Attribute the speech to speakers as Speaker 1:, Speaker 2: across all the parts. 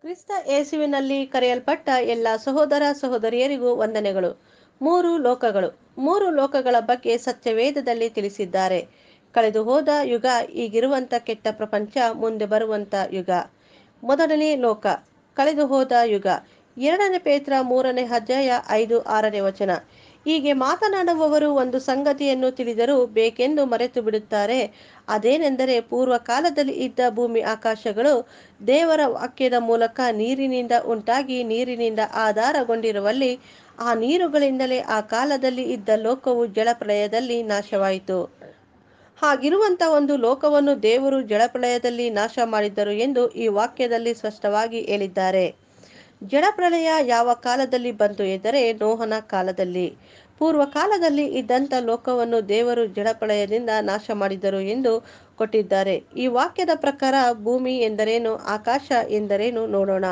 Speaker 1: ಕ್ರಿಸ್ತ ಯೇಸುವಿನಲ್ಲಿ ಕರೆಯಲ್ಪಟ್ಟ ಎಲ್ಲ ಸಹೋದರ ಸಹೋದರಿಯರಿಗೂ ವಂದನೆಗಳು ಮೂರು ಲೋಕಗಳು ಮೂರು ಲೋಕಗಳ ಬಗ್ಗೆ ಸತ್ಯವೇದದಲ್ಲಿ ತಿಳಿಸಿದ್ದಾರೆ ಕಳೆದು ಹೋದ ಯುಗ ಈಗಿರುವಂತ ಕೆಟ್ಟ ಪ್ರಪಂಚ ಮುಂದೆ ಬರುವಂತ ಯುಗ ಮೊದಲನೇ ಲೋಕ ಕಳೆದು ಹೋದ ಯುಗ ಎರಡನೇ ಪೇತ್ರ ಮೂರನೇ ಅಧ್ಯಾಯ ಐದು ಆರನೇ ವಚನ ಹೀಗೆ ಮಾತನಾಡುವವರು ಒಂದು ಸಂಗತಿಯನ್ನು ತಿಳಿದರೂ ಬೇಕೆಂದು ಮರೆತು ಬಿಡುತ್ತಾರೆ ಅದೇನೆಂದರೆ ಪೂರ್ವ ಕಾಲದಲ್ಲಿ ಇದ್ದ ಭೂಮಿ ಆಕಾಶಗಳು ದೇವರ ವಾಕ್ಯದ ಮೂಲಕ ನೀರಿನಿಂದ ಉಂಟಾಗಿ ನೀರಿನಿಂದ ಆಧಾರಗೊಂಡಿರುವಲ್ಲಿ ಆ ನೀರುಗಳಿಂದಲೇ ಆ ಕಾಲದಲ್ಲಿ ಇದ್ದ ಲೋಕವು ಜಲಪ್ರಳಯದಲ್ಲಿ ನಾಶವಾಯಿತು ಹಾಗಿರುವಂತ ಒಂದು ಲೋಕವನ್ನು ದೇವರು ಜಲಪ್ರಳಯದಲ್ಲಿ ನಾಶ ಮಾಡಿದ್ದರು ಎಂದು ಈ ವಾಕ್ಯದಲ್ಲಿ ಸ್ಪಷ್ಟವಾಗಿ ಹೇಳಿದ್ದಾರೆ ಜಲಪ್ರಳಯ ಯಾವ ಕಾಲದಲ್ಲಿ ಬಂತು ಎಂದರೆ ನೋಹನ ಕಾಲದಲ್ಲಿ ಪೂರ್ವ ಕಾಲದಲ್ಲಿ ಇದ್ದಂಥ ಲೋಕವನ್ನು ದೇವರು ಜಲಪ್ರಳಯದಿಂದ ನಾಶ ಮಾಡಿದರು ಎಂದು ಕೊಟ್ಟಿದ್ದಾರೆ ಈ ವಾಕ್ಯದ ಪ್ರಕಾರ ಭೂಮಿ ಎಂದರೇನು ಆಕಾಶ ಎಂದರೇನು ನೋಡೋಣ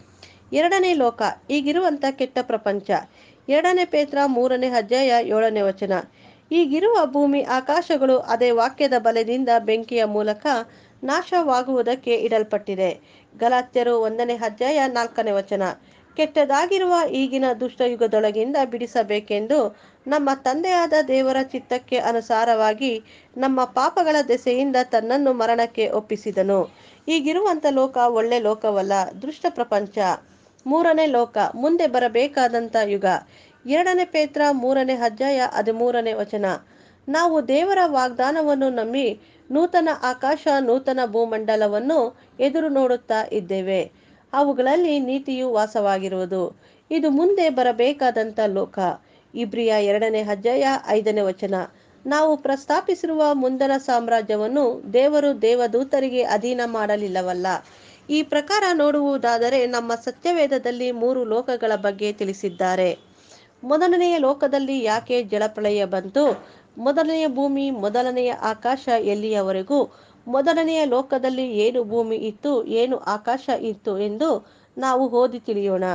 Speaker 1: ಎರಡನೇ ಲೋಕ ಈಗಿರುವಂತ ಕೆಟ್ಟ ಪ್ರಪಂಚ ಎರಡನೇ ಪೇತ್ರ ಮೂರನೇ ಅಧ್ಯಾಯ ಏಳನೇ ವಚನ ಈಗಿರುವ ಭೂಮಿ ಆಕಾಶಗಳು ಅದೇ ವಾಕ್ಯದ ಬಲದಿಂದ ಬೆಂಕಿಯ ಮೂಲಕ ನಾಶವಾಗುವುದಕ್ಕೆ ಇಡಲ್ಪಟ್ಟಿದೆ ಗಲಾತ್ಯರು ಒಂದನೇ ಅಧ್ಯಾಯ ನಾಲ್ಕನೇ ವಚನ ಕೆಟ್ಟದಾಗಿರುವ ಈಗಿನ ದುಷ್ಟಯುಗದೊಳಗಿಂದ ಬಿಡಿಸಬೇಕೆಂದು ನಮ್ಮ ತಂದೆಯಾದ ದೇವರ ಚಿತ್ತಕ್ಕೆ ಅನುಸಾರವಾಗಿ ನಮ್ಮ ಪಾಪಗಳ ದೆಸೆಯಿಂದ ತನ್ನನ್ನು ಮರಣಕ್ಕೆ ಒಪ್ಪಿಸಿದನು ಈಗಿರುವಂತ ಲೋಕ ಒಳ್ಳೆ ಲೋಕವಲ್ಲ ದುಷ್ಟ ಪ್ರಪಂಚ ಮೂರನೇ ಲೋಕ ಮುಂದೆ ಬರಬೇಕಾದಂತ ಯುಗ ಎರಡನೇ ಪೇತ್ರ ಮೂರನೇ ಅಧ್ಯಾಯ ಹದಿಮೂರನೇ ವಚನ ನಾವು ದೇವರ ವಾಗ್ದಾನವನ್ನು ನಂಬಿ ನೂತನ ಆಕಾಶ ನೂತನ ಭೂಮಂಡಲವನ್ನು ಎದುರು ನೋಡುತ್ತಾ ಇದ್ದೇವೆ ಅವುಗಳಲ್ಲಿ ನೀತಿಯು ವಾಸವಾಗಿರುವುದು ಇದು ಮುಂದೆ ಬರಬೇಕಾದಂತ ಲೋಕ ಇಬ್ರಿಯ ಎರಡನೇ ಅಧ್ಯಾಯ ಐದನೇ ವಚನ ನಾವು ಪ್ರಸ್ತಾಪಿಸಿರುವ ಮುಂದನ ಸಾಮ್ರಾಜ್ಯವನ್ನು ದೇವರು ದೇವದೂತರಿಗೆ ಅಧೀನ ಮಾಡಲಿಲ್ಲವಲ್ಲ ಈ ಪ್ರಕಾರ ನೋಡುವುದಾದರೆ ನಮ್ಮ ಸತ್ಯವೇದದಲ್ಲಿ ಮೂರು ಲೋಕಗಳ ಬಗ್ಗೆ ತಿಳಿಸಿದ್ದಾರೆ ಮೊದಲನೆಯ ಲೋಕದಲ್ಲಿ ಯಾಕೆ ಜಲಪ್ರಳಯ ಬಂತು ಮೊದಲನೆಯ ಭೂಮಿ ಮೊದಲನೆಯ ಆಕಾಶ ಎಲ್ಲಿಯವರೆಗೂ ಮೊದಲನೆಯ ಲೋಕದಲ್ಲಿ ಏನು ಭೂಮಿ ಇತ್ತು ಏನು ಆಕಾಶ ಇತ್ತು ಎಂದು ನಾವು ಓದಿ ತಿಳಿಯೋಣ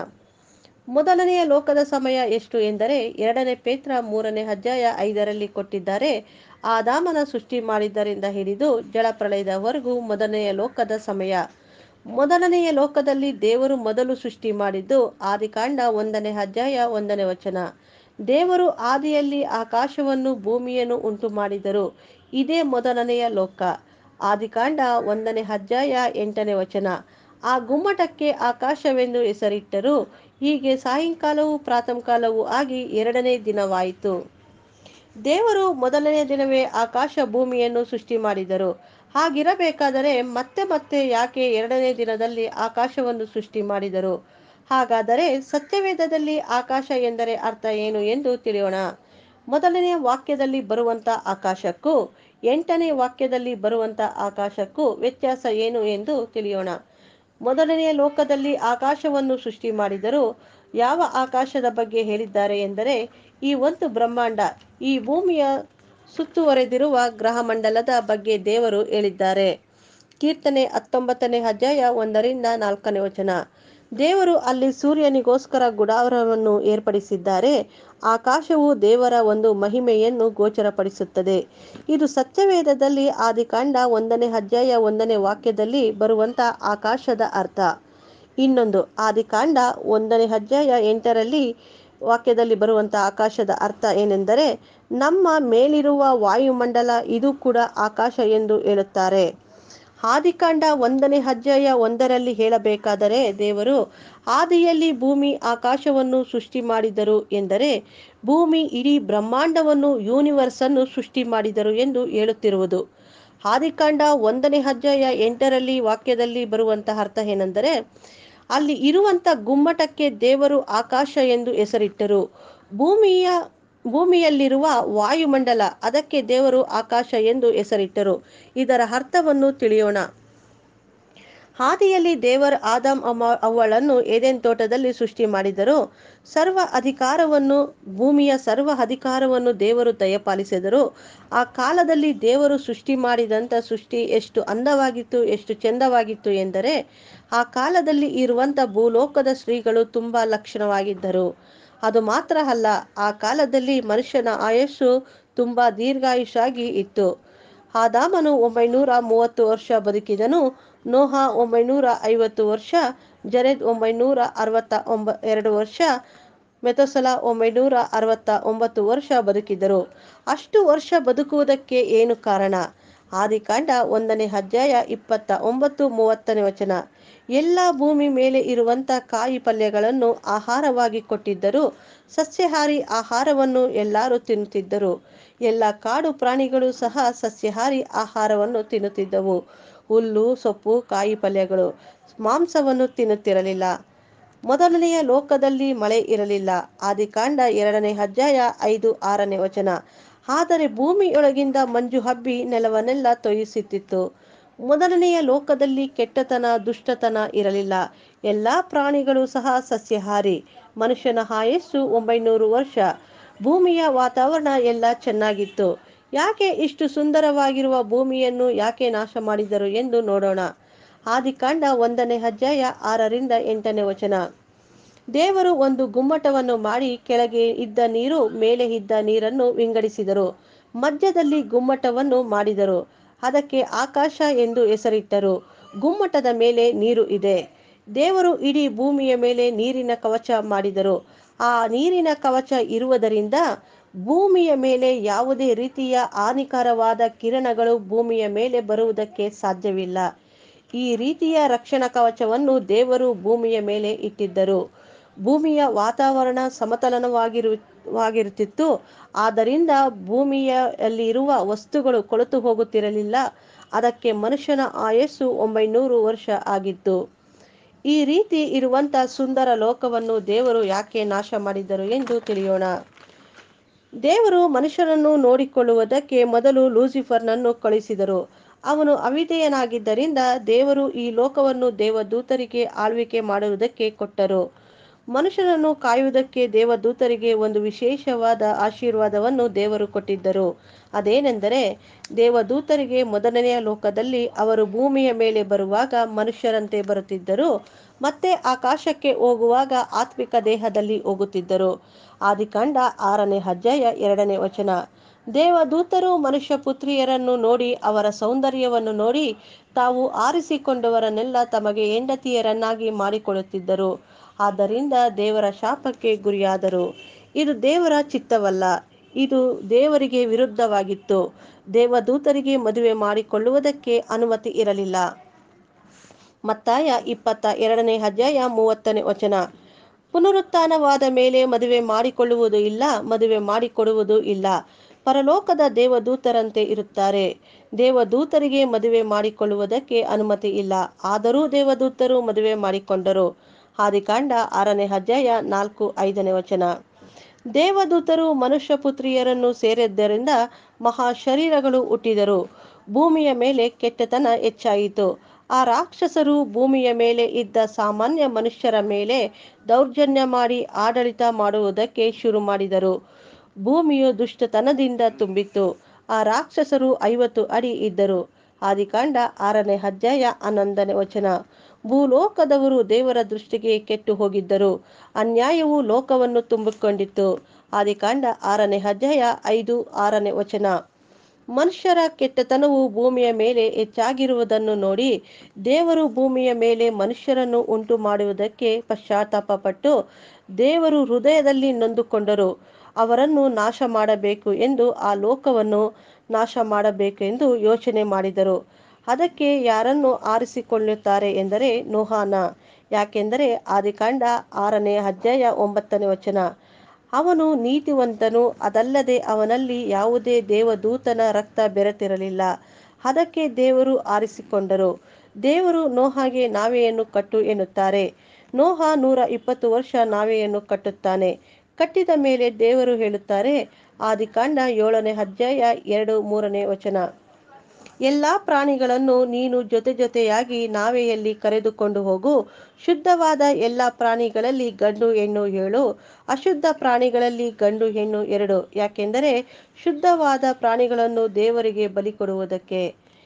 Speaker 1: ಮೊದಲನೆಯ ಲೋಕದ ಸಮಯ ಎಷ್ಟು ಎಂದರೆ ಎರಡನೇ ಪೇತ್ರ ಮೂರನೇ ಅಧ್ಯಾಯ ಐದರಲ್ಲಿ ಕೊಟ್ಟಿದ್ದಾರೆ ಆದಾಮನ ಸೃಷ್ಟಿ ಮಾಡಿದ್ದರಿಂದ ಹಿಡಿದು ಜಲಪ್ರಳಯದವರೆಗೂ ಮೊದಲನೆಯ ಲೋಕದ ಸಮಯ ಮೊದಲನೆಯ ಲೋಕದಲ್ಲಿ ದೇವರು ಮೊದಲು ಸೃಷ್ಟಿ ಮಾಡಿದ್ದು ಆದಿಕಾಂಡ ಒಂದನೇ ಅಧ್ಯಾಯ ಒಂದನೇ ವಚನ ದೇವರು ಆದಿಯಲ್ಲಿ ಆಕಾಶವನ್ನು ಭೂಮಿಯನ್ನು ಉಂಟು ಮಾಡಿದರು ಇದೇ ಮೊದಲನೆಯ ಲೋಕ ಆದಿಕಾಂಡ ಒಂದನೇ ಅಧ್ಯಾಯ ಎಂಟನೇ ವಚನ ಆ ಗುಮ್ಮಟಕ್ಕೆ ಆಕಾಶವೆಂದು ಹೆಸರಿಟ್ಟರು ಹೀಗೆ ಸಾಯಂಕಾಲವೂ ಪ್ರಾತಃಕಾಲವೂ ಆಗಿ ಎರಡನೇ ದಿನವಾಯಿತು ದೇವರು ಮೊದಲನೇ ದಿನವೇ ಆಕಾಶ ಭೂಮಿಯನ್ನು ಸೃಷ್ಟಿ ಮಾಡಿದರು ಹಾಗಿರಬೇಕಾದರೆ ಮತ್ತೆ ಮತ್ತೆ ಯಾಕೆ ಎರಡನೇ ದಿನದಲ್ಲಿ ಆಕಾಶವನ್ನು ಸೃಷ್ಟಿ ಮಾಡಿದರು ಹಾಗಾದರೆ ಸತ್ಯವೇದದಲ್ಲಿ ಆಕಾಶ ಎಂದರೆ ಅರ್ಥ ಏನು ಎಂದು ತಿಳಿಯೋಣ ಮೊದಲನೆಯ ವಾಕ್ಯದಲ್ಲಿ ಬರುವಂತ ಆಕಾಶಕ್ಕೂ ಎಂಟನೇ ವಾಕ್ಯದಲ್ಲಿ ಬರುವಂತ ಆಕಾಶಕ್ಕೂ ವ್ಯತ್ಯಾಸ ಏನು ಎಂದು ತಿಳಿಯೋಣ ಮೊದಲನೆಯ ಲೋಕದಲ್ಲಿ ಆಕಾಶವನ್ನು ಸೃಷ್ಟಿ ಮಾಡಿದರು ಯಾವ ಆಕಾಶದ ಬಗ್ಗೆ ಹೇಳಿದ್ದಾರೆ ಎಂದರೆ ಈ ಒಂದು ಬ್ರಹ್ಮಾಂಡ ಈ ಭೂಮಿಯ ಸುತ್ತುವರೆದಿರುವ ಗ್ರಹಮಂಡಲದ ಬಗ್ಗೆ ದೇವರು ಹೇಳಿದ್ದಾರೆ ಕೀರ್ತನೆ ಹತ್ತೊಂಬತ್ತನೇ ಅಧ್ಯಾಯ ಒಂದರಿಂದ ನಾಲ್ಕನೇ ವಚನ ದೇವರು ಅಲ್ಲಿ ಸೂರ್ಯನಿಗೋಸ್ಕರ ಗುಡಾರವನ್ನು ಏರ್ಪಡಿಸಿದ್ದಾರೆ ಆಕಾಶವು ದೇವರ ಒಂದು ಮಹಿಮೆಯನ್ನು ಗೋಚರಪಡಿಸುತ್ತದೆ ಇದು ಸತ್ಯವೇದದಲ್ಲಿ ಆದಿಕಾಂಡ ಒಂದನೇ ಅಧ್ಯಾಯ ಒಂದನೇ ವಾಕ್ಯದಲ್ಲಿ ಬರುವಂತ ಆಕಾಶದ ಅರ್ಥ ಇನ್ನೊಂದು ಆದಿಕಾಂಡ ಒಂದನೇ ಅಧ್ಯಾಯ ಎಂಟರಲ್ಲಿ ವಾಕ್ಯದಲ್ಲಿ ಬರುವಂತ ಆಕಾಶದ ಅರ್ಥ ಏನೆಂದರೆ ನಮ್ಮ ಮೇಲಿರುವ ವಾಯುಮಂಡಲ ಇದು ಕೂಡ ಆಕಾಶ ಎಂದು ಹೇಳುತ್ತಾರೆ ಆದಿಕಾಂಡ ಒಂದನೇ ಅಧ್ಯಾಯ ಒಂದರಲ್ಲಿ ಹೇಳಬೇಕಾದರೆ ದೇವರು ಆದಿಯಲ್ಲಿ ಭೂಮಿ ಆಕಾಶವನ್ನು ಸೃಷ್ಟಿ ಮಾಡಿದರು ಎಂದರೆ ಭೂಮಿ ಇಡೀ ಬ್ರಹ್ಮಾಂಡವನ್ನು ಯೂನಿವರ್ಸ್ ಅನ್ನು ಸೃಷ್ಟಿ ಮಾಡಿದರು ಎಂದು ಹೇಳುತ್ತಿರುವುದು ಆದಿಕಾಂಡ ಒಂದನೇ ಅಧ್ಯಾಯ ಎಂಟರಲ್ಲಿ ವಾಕ್ಯದಲ್ಲಿ ಬರುವಂತಹ ಅರ್ಥ ಏನೆಂದರೆ ಅಲ್ಲಿ ಇರುವಂತ ಗುಮ್ಮಟಕ್ಕೆ ದೇವರು ಆಕಾಶ ಎಂದು ಹೆಸರಿಟ್ಟರು ಭೂಮಿಯ ಭೂಮಿಯಲ್ಲಿರುವ ವಾಯುಮಂಡಲ ಅದಕ್ಕೆ ದೇವರು ಆಕಾಶ ಎಂದು ಹೆಸರಿಟ್ಟರು ಇದರ ಅರ್ಥವನ್ನು ತಿಳಿಯೋಣ ಆದಿಯಲ್ಲಿ ದೇವರ ಆದಮ್ ಅಮ್ಮ ಅವಳನ್ನು ಏದೇನ್ ತೋಟದಲ್ಲಿ ಸೃಷ್ಟಿ ಮಾಡಿದರು ಸರ್ವ ಅಧಿಕಾರವನ್ನು ಭೂಮಿಯ ಸರ್ವ ಅಧಿಕಾರವನ್ನು ದೇವರು ದಯಪಾಲಿಸಿದರು ಆ ಕಾಲದಲ್ಲಿ ದೇವರು ಸೃಷ್ಟಿ ಮಾಡಿದಂಥ ಸೃಷ್ಟಿ ಎಷ್ಟು ಅಂದವಾಗಿತ್ತು ಎಷ್ಟು ಚೆಂದವಾಗಿತ್ತು ಎಂದರೆ ಆ ಕಾಲದಲ್ಲಿ ಇರುವಂಥ ಭೂಲೋಕದ ಸ್ತ್ರೀಗಳು ತುಂಬ ಲಕ್ಷಣವಾಗಿದ್ದರು ಅದು ಮಾತ್ರ ಅಲ್ಲ ಆ ಕಾಲದಲ್ಲಿ ಮನುಷ್ಯನ ಆಯಸ್ಸು ತುಂಬ ದೀರ್ಘಾಯುಷಾಗಿ ಇತ್ತು ಆದಾಮನು ಒಂಬೈನೂರ ಮೂವತ್ತು ವರ್ಷ ಬದುಕಿದನು ನೋಹ ಒಂಬೈನೂರ ಐವತ್ತು ವರ್ಷ ಜರೆದ್ ಒಂಬೈನೂರ ಅರವತ್ತ ಒಂಬ ಎರಡು ವರ್ಷ ಮೆತೊಸಲ ಒಂಬೈನೂರ ಅರವತ್ತ ಒಂಬತ್ತು ವರ್ಷ ಬದುಕಿದರು ಅಷ್ಟು ವರ್ಷ ಬದುಕುವುದಕ್ಕೆ ಏನು ಕಾರಣ ಆದಿಕಾಂಡ ಒಂದನೇ ಅಧ್ಯಾಯ ಇಪ್ಪತ್ತ ಒಂಬತ್ತು ಮೂವತ್ತನೇ ವಚನ ಎಲ್ಲ ಭೂಮಿ ಮೇಲೆ ಇರುವಂತ ಕಾಯಿ ಪಲ್ಯಗಳನ್ನು ಆಹಾರವಾಗಿ ಕೊಟ್ಟಿದ್ದರು ಸಸ್ಯಹಾರಿ ಆಹಾರವನ್ನು ಎಲ್ಲರೂ ತಿನ್ನುತ್ತಿದ್ದರು ಎಲ್ಲ ಕಾಡು ಪ್ರಾಣಿಗಳು ಸಹ ಸಸ್ಯಹಾರಿ ಆಹಾರವನ್ನು ತಿನ್ನುತ್ತಿದ್ದವು ಹುಲ್ಲು ಸೊಪ್ಪು ಕಾಯಿ ಪಲ್ಯಗಳು ಮಾಂಸವನ್ನು ತಿನ್ನುತ್ತಿರಲಿಲ್ಲ ಮೊದಲನೆಯ ಲೋಕದಲ್ಲಿ ಮಳೆ ಇರಲಿಲ್ಲ ಆದಿಕಾಂಡ ಎರಡನೇ ಅಧ್ಯಾಯ ಐದು ಆರನೇ ವಚನ ಆದರೆ ಭೂಮಿಯೊಳಗಿಂದ ಮಂಜು ಹಬ್ಬಿ ನೆಲವನ್ನೆಲ್ಲ ತೊಯಿಸುತ್ತಿತ್ತು ಮೊದಲನೆಯ ಲೋಕದಲ್ಲಿ ಕೆಟ್ಟತನ ದುಷ್ಟತನ ಇರಲಿಲ್ಲ ಎಲ್ಲಾ ಪ್ರಾಣಿಗಳು ಸಹ ಸಸ್ಯಹಾರಿ ಮನುಷ್ಯನ ಆಯಸ್ಸು ಒಂಬೈನೂರು ವರ್ಷ ಭೂಮಿಯ ವಾತಾವರಣ ಎಲ್ಲ ಚೆನ್ನಾಗಿತ್ತು ಯಾಕೆ ಇಷ್ಟು ಸುಂದರವಾಗಿರುವ ಭೂಮಿಯನ್ನು ಯಾಕೆ ನಾಶ ಮಾಡಿದರು ಎಂದು ನೋಡೋಣ ಆದಿಕಾಂಡ ಒಂದನೇ ಅಧ್ಯಾಯ ಆರರಿಂದ ಎಂಟನೇ ವಚನ ದೇವರು ಒಂದು ಗುಮ್ಮಟವನ್ನು ಮಾಡಿ ಕೆಳಗೆ ಇದ್ದ ನೀರು ಮೇಲೆ ಇದ್ದ ನೀರನ್ನು ವಿಂಗಡಿಸಿದರು ಮಧ್ಯದಲ್ಲಿ ಗುಮ್ಮಟವನ್ನು ಮಾಡಿದರು ಅದಕ್ಕೆ ಆಕಾಶ ಎಂದು ಹೆಸರಿಟ್ಟರು ಗುಮ್ಮಟದ ಮೇಲೆ ನೀರು ಇದೆ ದೇವರು ಇಡೀ ಭೂಮಿಯ ಮೇಲೆ ನೀರಿನ ಕವಚ ಮಾಡಿದರು ಆ ನೀರಿನ ಕವಚ ಇರುವುದರಿಂದ ಭೂಮಿಯ ಮೇಲೆ ಯಾವುದೇ ರೀತಿಯ ಹಾನಿಕರವಾದ ಕಿರಣಗಳು ಭೂಮಿಯ ಮೇಲೆ ಬರುವುದಕ್ಕೆ ಸಾಧ್ಯವಿಲ್ಲ ಈ ರೀತಿಯ ರಕ್ಷಣಾ ಕವಚವನ್ನು ದೇವರು ಭೂಮಿಯ ಮೇಲೆ ಇಟ್ಟಿದ್ದರು ಭೂಮಿಯ ವಾತಾವರಣ ಸಮತಲನವಾಗಿರು ವಾಗಿರುತ್ತಿತ್ತು ಆದ್ದರಿಂದ ಭೂಮಿಯಲ್ಲಿರುವ ವಸ್ತುಗಳು ಕೊಳೆತು ಹೋಗುತ್ತಿರಲಿಲ್ಲ ಅದಕ್ಕೆ ಮನುಷ್ಯನ ಆಯಸ್ಸು ಒಂಬೈನೂರು ವರ್ಷ ಆಗಿತ್ತು ಈ ರೀತಿ ಇರುವಂತ ಸುಂದರ ಲೋಕವನ್ನು ದೇವರು ಯಾಕೆ ನಾಶ ಮಾಡಿದರು ಎಂದು ತಿಳಿಯೋಣ ದೇವರು ಮನುಷ್ಯರನ್ನು ನೋಡಿಕೊಳ್ಳುವುದಕ್ಕೆ ಮೊದಲು ಲೂಸಿಫರ್ನನ್ನು ಕಳುಹಿಸಿದರು ಅವನು ಅವಿಧೇಯನಾಗಿದ್ದರಿಂದ ದೇವರು ಈ ಲೋಕವನ್ನು ದೇವದೂತರಿಗೆ ಆಳ್ವಿಕೆ ಮಾಡುವುದಕ್ಕೆ ಕೊಟ್ಟರು ಮನುಷ್ಯರನ್ನು ಕಾಯುವುದಕ್ಕೆ ದೇವದೂತರಿಗೆ ಒಂದು ವಿಶೇಷವಾದ ಆಶೀರ್ವಾದವನ್ನು ದೇವರು ಕೊಟ್ಟಿದ್ದರು ಅದೇನೆಂದರೆ ದೇವದೂತರಿಗೆ ಮೊದಲನೆಯ ಲೋಕದಲ್ಲಿ ಅವರು ಭೂಮಿಯ ಮೇಲೆ ಬರುವಾಗ ಮನುಷ್ಯರಂತೆ ಬರುತ್ತಿದ್ದರು ಮತ್ತೆ ಆಕಾಶಕ್ಕೆ ಹೋಗುವಾಗ ಆತ್ಮಿಕ ದೇಹದಲ್ಲಿ ಹೋಗುತ್ತಿದ್ದರು ಆದಿಕಾಂಡ ಆರನೇ ಅಧ್ಯಾಯ ಎರಡನೇ ವಚನ ದೇವದೂತರು ಮನುಷ್ಯ ಪುತ್ರಿಯರನ್ನು ನೋಡಿ ಅವರ ಸೌಂದರ್ಯವನ್ನು ನೋಡಿ ತಾವು ಆರಿಸಿಕೊಂಡವರನ್ನೆಲ್ಲ ತಮಗೆ ಹೆಂಡತಿಯರನ್ನಾಗಿ ಮಾಡಿಕೊಳ್ಳುತ್ತಿದ್ದರು ಆದ್ದರಿಂದ ದೇವರ ಶಾಪಕ್ಕೆ ಗುರಿಯಾದರು ಇದು ದೇವರ ಚಿತ್ತವಲ್ಲ ಇದು ದೇವರಿಗೆ ವಿರುದ್ಧವಾಗಿತ್ತು ದೇವದೂತರಿಗೆ ಮದುವೆ ಮಾಡಿಕೊಳ್ಳುವುದಕ್ಕೆ ಅನುಮತಿ ಇರಲಿಲ್ಲ ಮತ್ತಾಯ ಇಪ್ಪತ್ತ ಎರಡನೇ ಅಧ್ಯಾಯ ಮೂವತ್ತನೇ ವಚನ ಪುನರುತ್ಥಾನವಾದ ಮೇಲೆ ಮದುವೆ ಮಾಡಿಕೊಳ್ಳುವುದು ಇಲ್ಲ ಮದುವೆ ಮಾಡಿಕೊಡುವುದು ಇಲ್ಲ ಪರಲೋಕದ ದೇವದೂತರಂತೆ ಇರುತ್ತಾರೆ ದೇವದೂತರಿಗೆ ಮದುವೆ ಮಾಡಿಕೊಳ್ಳುವುದಕ್ಕೆ ಅನುಮತಿ ಇಲ್ಲ ಆದರೂ ದೇವದೂತರು ಮದುವೆ ಮಾಡಿಕೊಂಡರು ಆದಿಕಾಂಡ ಆರನೇ ಅಧ್ಯಾಯ ನಾಲ್ಕು ಐದನೇ ವಚನ ದೇವದೂತರು ಮನುಷ್ಯ ಪುತ್ರಿಯರನ್ನು ಸೇರಿದ್ದರಿಂದ ಮಹಾ ಶರೀರಗಳು ಹುಟ್ಟಿದರು ಭೂಮಿಯ ಮೇಲೆ ಕೆಟ್ಟತನ ಹೆಚ್ಚಾಯಿತು ಆ ರಾಕ್ಷಸರು ಭೂಮಿಯ ಮೇಲೆ ಇದ್ದ ಸಾಮಾನ್ಯ ಮನುಷ್ಯರ ಮೇಲೆ ದೌರ್ಜನ್ಯ ಮಾಡಿ ಆಡಳಿತ ಮಾಡುವುದಕ್ಕೆ ಶುರು ಮಾಡಿದರು ಭೂಮಿಯು ದುಷ್ಟತನದಿಂದ ತುಂಬಿತ್ತು ಆ ರಾಕ್ಷಸರು ಐವತ್ತು ಅಡಿ ಇದ್ದರು ಆದಿಕಾಂಡ ಆರನೇ ಅಧ್ಯಾಯ ಹನ್ನೊಂದನೇ ವಚನ ಭೂಲೋಕದವರು ದೇವರ ದೃಷ್ಟಿಗೆ ಕೆಟ್ಟು ಹೋಗಿದ್ದರು ಅನ್ಯಾಯವು ಲೋಕವನ್ನು ತುಂಬಿಕೊಂಡಿತ್ತು ಆದಿಕಾಂಡ ಆರನೇ ಅಧ್ಯಾಯ ಐದು ಆರನೇ ವಚನ ಮನುಷ್ಯರ ಕೆಟ್ಟತನವು ಭೂಮಿಯ ಮೇಲೆ ಹೆಚ್ಚಾಗಿರುವುದನ್ನು ನೋಡಿ ದೇವರು ಭೂಮಿಯ ಮೇಲೆ ಮನುಷ್ಯರನ್ನು ಉಂಟು ಮಾಡುವುದಕ್ಕೆ ಪಶ್ಚಾತ್ತಾಪಪಟ್ಟು ದೇವರು ಹೃದಯದಲ್ಲಿ ನೊಂದುಕೊಂಡರು ಅವರನ್ನು ನಾಶ ಮಾಡಬೇಕು ಎಂದು ಆ ಲೋಕವನ್ನು ನಾಶ ಮಾಡಬೇಕು ಎಂದು ಯೋಚನೆ ಮಾಡಿದರು ಅದಕ್ಕೆ ಯಾರನ್ನು ಆರಿಸಿಕೊಳ್ಳುತ್ತಾರೆ ಎಂದರೆ ನೋಹಾನ ಯಾಕೆಂದರೆ ಆದಿಕಾಂಡ ಆರನೇ ಅಧ್ಯಾಯ ಒಂಬತ್ತನೇ ವಚನ ಅವನು ನೀತಿವಂತನು ಅದಲ್ಲದೆ ಅವನಲ್ಲಿ ಯಾವುದೇ ದೇವದೂತನ ರಕ್ತ ಬೆರೆತಿರಲಿಲ್ಲ ಅದಕ್ಕೆ ದೇವರು ಆರಿಸಿಕೊಂಡರು ದೇವರು ನೋಹಾಗೆ ನಾವೆಯನ್ನು ಕಟ್ಟು ಎನ್ನುತ್ತಾರೆ ನೋಹ ನೂರ ಇಪ್ಪತ್ತು ವರ್ಷ ನಾವೆಯನ್ನು ಕಟ್ಟುತ್ತಾನೆ ಕಟ್ಟಿದ ಮೇಲೆ ದೇವರು ಹೇಳುತ್ತಾರೆ ಆದಿಕಾಂಡ ಏಳನೇ ಅಧ್ಯಾಯ ಎರಡು ಮೂರನೇ ವಚನ ಎಲ್ಲಾ ಪ್ರಾಣಿಗಳನ್ನು ನೀನು ಜೊತೆ ಜೊತೆಯಾಗಿ ನಾವೆಯಲ್ಲಿ ಕರೆದುಕೊಂಡು ಹೋಗು ಶುದ್ಧವಾದ ಎಲ್ಲ ಪ್ರಾಣಿಗಳಲ್ಲಿ ಗಂಡು ಹೆಣ್ಣು ಏಳು ಅಶುದ್ಧ ಪ್ರಾಣಿಗಳಲ್ಲಿ ಗಂಡು ಹೆಣ್ಣು ಎರಡು ಯಾಕೆಂದರೆ ಶುದ್ಧವಾದ ಪ್ರಾಣಿಗಳನ್ನು ದೇವರಿಗೆ ಬಲಿ ಕೊಡುವುದಕ್ಕೆ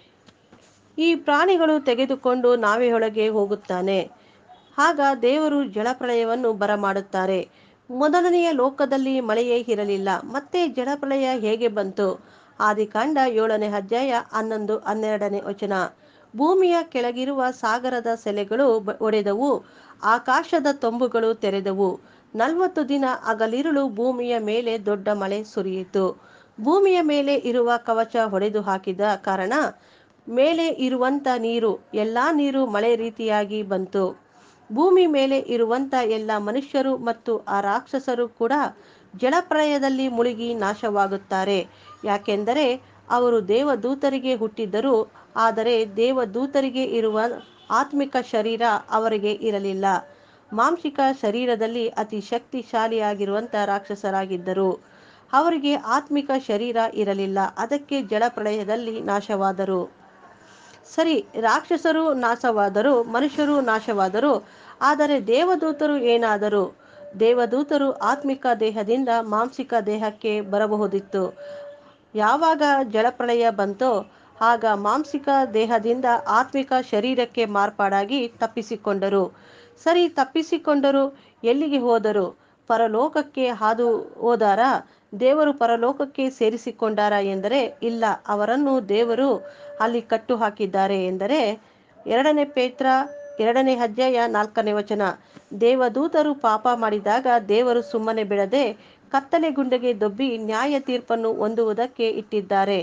Speaker 1: ಈ ಪ್ರಾಣಿಗಳು ತೆಗೆದುಕೊಂಡು ನಾವೆಯೊಳಗೆ ಹೋಗುತ್ತಾನೆ ಆಗ ದೇವರು ಜಲಪ್ರಳಯವನ್ನು ಬರಮಾಡುತ್ತಾರೆ ಮೊದಲನೆಯ ಲೋಕದಲ್ಲಿ ಮಳೆಯೇ ಇರಲಿಲ್ಲ ಮತ್ತೆ ಜಲಪ್ರಳಯ ಹೇಗೆ ಬಂತು ಆದಿಕಾಂಡ ಏಳನೇ ಅಧ್ಯಾಯ ಹನ್ನೊಂದು ಹನ್ನೆರಡನೇ ವಚನ ಭೂಮಿಯ ಕೆಳಗಿರುವ ಸಾಗರದ ಸೆಲೆಗಳು ಬ- ಒಡೆದವು ಆಕಾಶದ ತೊಂಬುಗಳು ತೆರೆದವು ನಲವತ್ತು ದಿನ ಹಗಲಿರುಳು ಭೂಮಿಯ ಮೇಲೆ ದೊಡ್ಡ ಮಳೆ ಸುರಿಯಿತು ಭೂಮಿಯ ಮೇಲೆ ಇರುವ ಕವಚ ಹೊಡೆದು ಹಾಕಿದ ಕಾರಣ ಮೇಲೆ ಇರುವಂತ ನೀರು ಎಲ್ಲಾ ನೀರು ಮಳೆ ರೀತಿಯಾಗಿ ಬಂತು ಭೂಮಿ ಮೇಲೆ ಇರುವಂತ ಎಲ್ಲ ಮನುಷ್ಯರು ಮತ್ತು ಆ ರಾಕ್ಷಸರು ಕೂಡ ಜಲಪ್ರಳಯದಲ್ಲಿ ಮುಳುಗಿ ನಾಶವಾಗುತ್ತಾರೆ ಯಾಕೆಂದರೆ ಅವರು ದೇವದೂತರಿಗೆ ಹುಟ್ಟಿದ್ದರು ಆದರೆ ದೇವದೂತರಿಗೆ ಇರುವ ಆತ್ಮಿಕ ಶರೀರ ಅವರಿಗೆ ಇರಲಿಲ್ಲ ಮಾಂಸಿಕ ಶರೀರದಲ್ಲಿ ಅತಿ ಶಕ್ತಿಶಾಲಿಯಾಗಿರುವಂತ ರಾಕ್ಷಸರಾಗಿದ್ದರು ಅವರಿಗೆ ಆತ್ಮಿಕ ಶರೀರ ಇರಲಿಲ್ಲ ಅದಕ್ಕೆ ಜಲಪ್ರಳಯದಲ್ಲಿ ನಾಶವಾದರು ಸರಿ ರಾಕ್ಷಸರು ನಾಶವಾದರು ಮನುಷ್ಯರು ನಾಶವಾದರು ಆದರೆ ದೇವದೂತರು ಏನಾದರು ದೇವದೂತರು ಆತ್ಮಿಕ ದೇಹದಿಂದ ಮಾಂಸಿಕ ದೇಹಕ್ಕೆ ಬರಬಹುದಿತ್ತು ಯಾವಾಗ ಜಲಪ್ರಳಯ ಬಂತೋ ಆಗ ಮಾಂಸಿಕ ದೇಹದಿಂದ ಆತ್ಮಿಕ ಶರೀರಕ್ಕೆ ಮಾರ್ಪಾಡಾಗಿ ತಪ್ಪಿಸಿಕೊಂಡರು ಸರಿ ತಪ್ಪಿಸಿಕೊಂಡರು ಎಲ್ಲಿಗೆ ಹೋದರು ಪರಲೋಕಕ್ಕೆ ಹಾದು ಹೋದಾರ ದೇವರು ಪರಲೋಕಕ್ಕೆ ಸೇರಿಸಿಕೊಂಡಾರ ಎಂದರೆ ಇಲ್ಲ ಅವರನ್ನು ದೇವರು ಅಲ್ಲಿ ಕಟ್ಟು ಹಾಕಿದ್ದಾರೆ ಎಂದರೆ ಎರಡನೇ ಪೇತ್ರ ಎರಡನೇ ಅಧ್ಯಾಯ ನಾಲ್ಕನೇ ವಚನ ದೇವದೂತರು ಪಾಪ ಮಾಡಿದಾಗ ದೇವರು ಸುಮ್ಮನೆ ಬಿಡದೆ ಕತ್ತಲೆ ಗುಂಡೆಗೆ ದೊಬ್ಬಿ ನ್ಯಾಯ ತೀರ್ಪನ್ನು ಹೊಂದುವುದಕ್ಕೆ ಇಟ್ಟಿದ್ದಾರೆ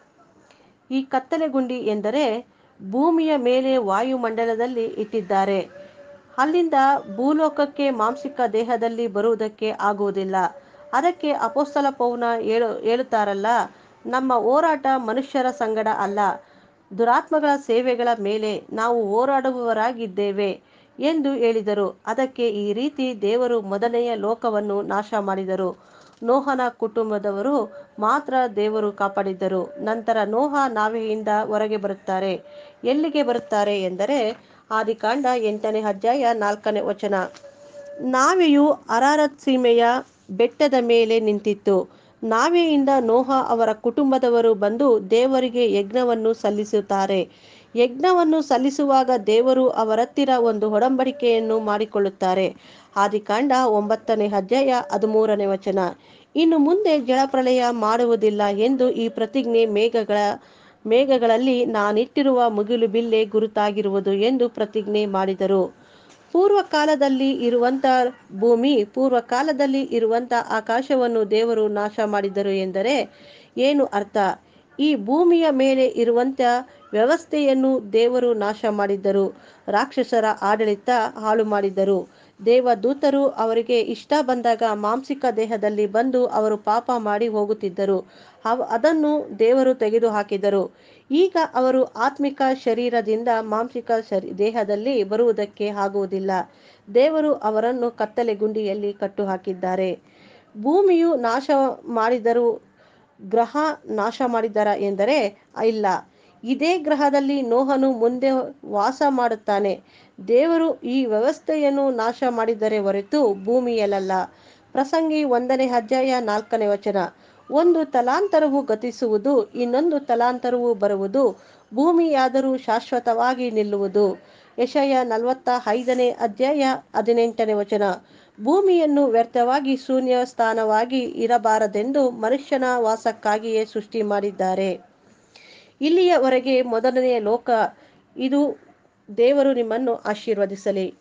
Speaker 1: ಈ ಕತ್ತಲೆ ಗುಂಡಿ ಎಂದರೆ ಭೂಮಿಯ ಮೇಲೆ ವಾಯುಮಂಡಲದಲ್ಲಿ ಇಟ್ಟಿದ್ದಾರೆ ಅಲ್ಲಿಂದ ಭೂಲೋಕಕ್ಕೆ ಮಾಂಸಿಕ ದೇಹದಲ್ಲಿ ಬರುವುದಕ್ಕೆ ಆಗುವುದಿಲ್ಲ ಅದಕ್ಕೆ ಅಪೋಸ್ತಲ ಪೌನ ಹೇಳು ಹೇಳುತ್ತಾರಲ್ಲ ನಮ್ಮ ಹೋರಾಟ ಮನುಷ್ಯರ ಸಂಗಡ ಅಲ್ಲ ದುರಾತ್ಮಗಳ ಸೇವೆಗಳ ಮೇಲೆ ನಾವು ಹೋರಾಡುವವರಾಗಿದ್ದೇವೆ ಎಂದು ಹೇಳಿದರು ಅದಕ್ಕೆ ಈ ರೀತಿ ದೇವರು ಮೊದಲನೆಯ ಲೋಕವನ್ನು ನಾಶ ಮಾಡಿದರು ನೋಹನ ಕುಟುಂಬದವರು ಮಾತ್ರ ದೇವರು ಕಾಪಾಡಿದ್ದರು ನಂತರ ನೋಹ ನಾವೆಯಿಂದ ಹೊರಗೆ ಬರುತ್ತಾರೆ ಎಲ್ಲಿಗೆ ಬರುತ್ತಾರೆ ಎಂದರೆ ಆದಿಕಾಂಡ ಎಂಟನೇ ಅಧ್ಯಾಯ ನಾಲ್ಕನೇ ವಚನ ನಾವೆಯು ಅರಾರತ್ ಸೀಮೆಯ ಬೆಟ್ಟದ ಮೇಲೆ ನಿಂತಿತ್ತು ನಾವೆಯಿಂದ ನೋಹ ಅವರ ಕುಟುಂಬದವರು ಬಂದು ದೇವರಿಗೆ ಯಜ್ಞವನ್ನು ಸಲ್ಲಿಸುತ್ತಾರೆ ಯಜ್ಞವನ್ನು ಸಲ್ಲಿಸುವಾಗ ದೇವರು ಅವರತ್ತಿರ ಒಂದು ಒಡಂಬಡಿಕೆಯನ್ನು ಮಾಡಿಕೊಳ್ಳುತ್ತಾರೆ ಆದಿಕಾಂಡ ಒಂಬತ್ತನೇ ಅಧ್ಯಾಯ ಹದಿಮೂರನೇ ವಚನ ಇನ್ನು ಮುಂದೆ ಜಲಪ್ರಳಯ ಮಾಡುವುದಿಲ್ಲ ಎಂದು ಈ ಪ್ರತಿಜ್ಞೆ ಮೇಘಗಳ ಮೇಘಗಳಲ್ಲಿ ನಾನಿಟ್ಟಿರುವ ಮುಗಿಲು ಬಿಲ್ಲೆ ಗುರುತಾಗಿರುವುದು ಎಂದು ಪ್ರತಿಜ್ಞೆ ಮಾಡಿದರು ಪೂರ್ವಕಾಲದಲ್ಲಿ ಇರುವಂತ ಭೂಮಿ ಪೂರ್ವಕಾಲದಲ್ಲಿ ಇರುವಂತ ಆಕಾಶವನ್ನು ದೇವರು ನಾಶ ಮಾಡಿದರು ಎಂದರೆ ಏನು ಅರ್ಥ ಈ ಭೂಮಿಯ ಮೇಲೆ ಇರುವಂತ ವ್ಯವಸ್ಥೆಯನ್ನು ದೇವರು ನಾಶ ಮಾಡಿದ್ದರು ರಾಕ್ಷಸರ ಆಡಳಿತ ಹಾಳು ಮಾಡಿದ್ದರು ದೇವದೂತರು ಅವರಿಗೆ ಇಷ್ಟ ಬಂದಾಗ ಮಾಂಸಿಕ ದೇಹದಲ್ಲಿ ಬಂದು ಅವರು ಪಾಪ ಮಾಡಿ ಹೋಗುತ್ತಿದ್ದರು ಅವ ಅದನ್ನು ದೇವರು ತೆಗೆದು ಹಾಕಿದರು ಈಗ ಅವರು ಆತ್ಮಿಕ ಶರೀರದಿಂದ ಮಾಂಸಿಕ ಶರೀ ದೇಹದಲ್ಲಿ ಬರುವುದಕ್ಕೆ ಆಗುವುದಿಲ್ಲ ದೇವರು ಅವರನ್ನು ಕತ್ತಲೆ ಗುಂಡಿಯಲ್ಲಿ ಕಟ್ಟು ಹಾಕಿದ್ದಾರೆ ಭೂಮಿಯು ನಾಶ ಮಾಡಿದರು ಗ್ರಹ ನಾಶ ಮಾಡಿದರ ಎಂದರೆ ಇಲ್ಲ ಇದೇ ಗ್ರಹದಲ್ಲಿ ನೋಹನು ಮುಂದೆ ವಾಸ ಮಾಡುತ್ತಾನೆ ದೇವರು ಈ ವ್ಯವಸ್ಥೆಯನ್ನು ನಾಶ ಮಾಡಿದರೆ ಹೊರತು ಭೂಮಿಯಲ್ಲ ಪ್ರಸಂಗಿ ಒಂದನೇ ಅಧ್ಯಾಯ ನಾಲ್ಕನೇ ವಚನ ಒಂದು ತಲಾಂತರವು ಗತಿಸುವುದು ಇನ್ನೊಂದು ತಲಾಂತರವು ಬರುವುದು ಭೂಮಿಯಾದರೂ ಶಾಶ್ವತವಾಗಿ ನಿಲ್ಲುವುದು ಯಶಯ ನಲವತ್ತ ಐದನೇ ಅಧ್ಯಾಯ ಹದಿನೆಂಟನೇ ವಚನ ಭೂಮಿಯನ್ನು ವ್ಯರ್ಥವಾಗಿ ಶೂನ್ಯ ಸ್ಥಾನವಾಗಿ ಇರಬಾರದೆಂದು ಮನುಷ್ಯನ ವಾಸಕ್ಕಾಗಿಯೇ ಸೃಷ್ಟಿ ಮಾಡಿದ್ದಾರೆ ಇಲ್ಲಿಯವರೆಗೆ ಮೊದಲನೆಯ ಲೋಕ ಇದು ದೇವರು ನಿಮ್ಮನ್ನು ಆಶೀರ್ವದಿಸಲಿ